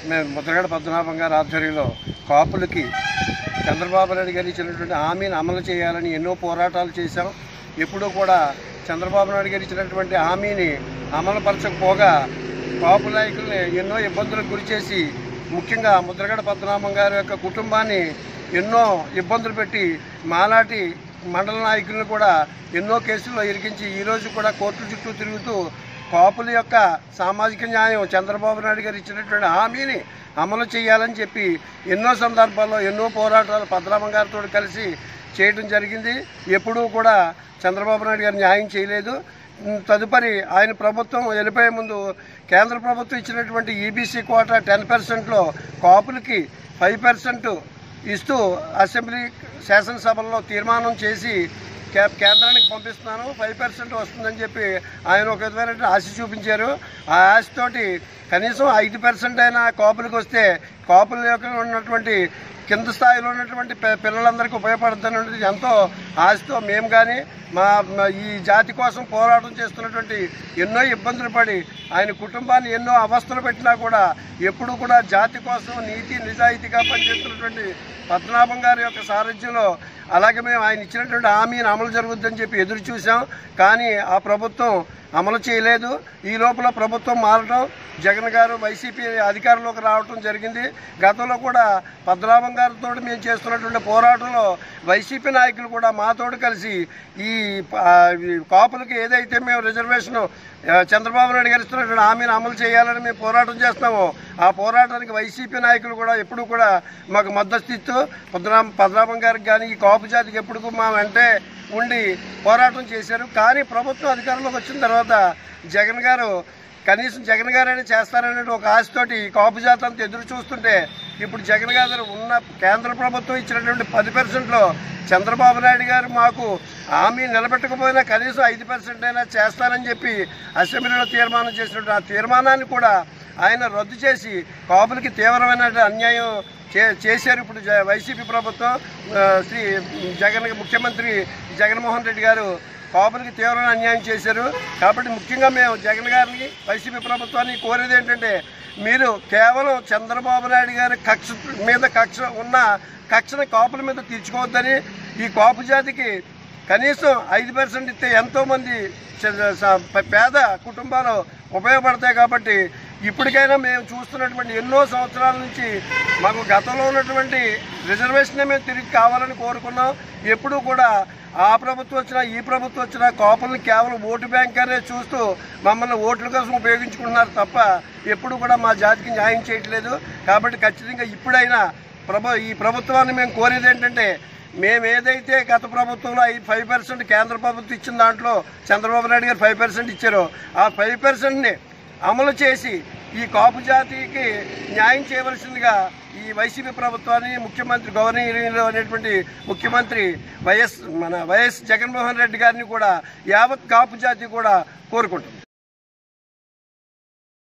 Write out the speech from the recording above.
మేము ముద్రగడ పద్మనాభం గారి ఆధ్వర్యంలో కాపులకి చంద్రబాబు నాయుడు గారు ఇచ్చినటువంటి హామీని అమలు చేయాలని ఎన్నో పోరాటాలు చేశాం ఎప్పుడూ కూడా చంద్రబాబు నాయుడు గారు ఇచ్చినటువంటి హామీని అమలు పరచకపోగా కాపు నాయకుల్ని ఎన్నో ఇబ్బందులకు గురిచేసి ముఖ్యంగా ముద్రగడ పద్మనాభం గారి యొక్క కుటుంబాన్ని ఎన్నో ఇబ్బందులు పెట్టి మాలాటి మండల నాయకులను కూడా ఎన్నో కేసుల్లో ఇరికించి ఈరోజు కూడా కోర్టుల చుట్టూ తిరుగుతూ కాపుల యొక్క సామాజిక న్యాయం చంద్రబాబు నాయుడు గారు ఇచ్చినటువంటి హామీని అమలు చేయాలని చెప్పి ఎన్నో సందర్భాల్లో ఎన్నో పోరాటాలు పద్మనాభం గారితో కలిసి చేయడం జరిగింది ఎప్పుడూ కూడా చంద్రబాబు నాయుడు గారు న్యాయం చేయలేదు ఉమ్, తదుపరి ఆయన ప్రభుత్వం వెళ్ళిపోయే ముందు కేంద్ర ప్రభుత్వం ఇచ్చినటువంటి ఈబీసీ కోటా టెన్ పర్సెంట్లో కాపులకి ఫైవ్ పర్సెంట్ ఇస్తూ అసెంబ్లీ శాసనసభల్లో తీర్మానం చేసి కే- కేంద్రానికి పంపిస్తున్నాను ఫైవ్ పర్సెంట్ వస్తుందని చెప్పి ఆయన ఒక విధమైన ఆశ చూపించారు ఆ ఆశతోటి కనీసం ఐదు పర్సెంట్ అయినా కాపులకు వస్తే కాపుల యొక్క ఉన్నటువంటి కింద స్థాయిలో ఉన్నటువంటి పి- పిల్లలందరికీ ఉపయోగపడుతున్నది ఎంతో ఆశతో మేము కానీ మా మా ఈ జాతి కోసం పోరాటం చేస్తున్నటువంటి ఎన్నో ఇబ్బందులు పడి ఆయన కుటుంబాన్ని ఎన్నో అవస్థలు పెట్టినా కూడా ఎప్పుడు కూడా జాతి కోసం నీతి నిజాయితీగా పనిచేస్తున్నటువంటి పద్మనాభం గారి యొక్క సారథ్యంలో అలాగే మేము ఆయన ఇచ్చినటువంటి హామీని అమలు జరుగుద్దని చెప్పి ఎదురు చూసాం కానీ ఆ ప్రభుత్వం అమలు చేయలేదు ఈ లోపల ప్రభుత్వం మారడం జగన్ గారు వైసీపీ అధికారంలోకి రావడం జరిగింది గతంలో కూడా పద్మనాభం గారితో మేము చేస్తున్నటువంటి పోరాటంలో వైసీపీ నాయకులు కూడా మాతోడు కలిసి ఈ ఆ, ఈ కాపులకి ఏదైతే మేము రిజర్వేషన్ ఆ, చంద్రబాబు నాయుడు గారు ఇస్తున్నటువంటి హామీని అమలు చేయాలని మేము పోరాటం చేస్తామో ఆ పోరాటానికి వైసీపీ నాయకులు కూడా ఎప్పుడు కూడా మాకు మద్దతు ఇస్తూ పద్మనాభం పద్మనాభం గారికి కానీ ఈ కాపు జాతికి ఎప్పుడు మా వెంటే ఉండి పోరాటం చేశారు కానీ ప్రభుత్వం అధికారంలోకి వచ్చిన తర్వాత జగన్ గారు కనీసం జగన్ గారైనా చేస్తారనే ఒక ఆశతోటి కాపు జాతి అంతా ఎదురు చూస్తుంటే ఇప్పుడు జగన్ గారు ఉన్న కేంద్ర ప్రభుత్వం ఇచ్చినటువంటి పది పర్సెంట్లో చంద్రబాబు నాయుడు గారు మాకు హామీ నిలబెట్టకపోయినా కనీసం ఐదు పర్సెంట్ అయినా చేస్తానని చెప్పి అసెంబ్లీలో తీర్మానం చేసినటువంటి ఆ తీర్మానాన్ని కూడా ఆయన రద్దు చేసి కాపులకి తీవ్రమైన అన్యాయం చే చేశారు ఇప్పుడు జ- వైసీపీ ప్రభుత్వం ఆ, శ్రీ జగన్ ముఖ్యమంత్రి జగన్మోహన్ రెడ్డి గారు కాపులకి తీవ్రమైన అన్యాయం చేశారు కాబట్టి ముఖ్యంగా మేము జగన్ గారిని వైసీపీ ప్రభుత్వాన్ని కోరేది ఏంటంటే మీరు కేవలం చంద్రబాబు నాయుడు గారి కక్ష మీద కక్ష ఉన్న కక్షను కాపుల మీద తీర్చుకోవద్దని ఈ కాపు జాతికి కనీసం ఐదు పర్సెంట్ ఇస్తే ఎంతోమంది చ- స- ప- పేద కుటుంబాలు ఉపయోగపడతాయి కాబట్టి ఇప్పటికైనా మేము చూస్తున్నటువంటి ఎన్నో సంవత్సరాల నుంచి మాకు గతంలో ఉన్నటువంటి రిజర్వేషన్ మేము తిరిగి కావాలని కోరుకున్నాం ఎప్పుడూ కూడా ఆ ప్రభుత్వం వచ్చినా ఈ ప్రభుత్వం వచ్చినా కాపుల్ని కేవలం ఓటు బ్యాంక్ అనే చూస్తూ మమ్మల్ని ఓట్ల కోసం ఉపయోగించుకుంటున్నారు తప్ప ఎప్పుడు కూడా మా జాతికి న్యాయం చేయట్లేదు కాబట్టి ఖచ్చితంగా ఇప్పుడైనా ప్రభు ఈ ప్రభుత్వాన్ని మేము కోరేది ఏంటంటే మేము ఏదైతే గత ప్రభుత్వంలో ఐదు ఫైవ్ పర్సెంట్ కేంద్ర ప్రభుత్వం ఇచ్చిన దాంట్లో చంద్రబాబు నాయుడు గారు ఫైవ్ పర్సెంట్ ఇచ్చారు ఆ ఫైవ్ పర్సెంట్ని అమలు చేసి ఈ కాపు జాతికి న్యాయం చేయవలసిందిగా ఈ వైసీపీ ప్రభుత్వాన్ని ముఖ్యమంత్రి గవర్నర్ అనేటువంటి ముఖ్యమంత్రి వైఎస్ మన వైఎస్ జగన్మోహన్ రెడ్డి గారిని కూడా యావత్ కాపు జాతి కూడా కోరుకుంటుంది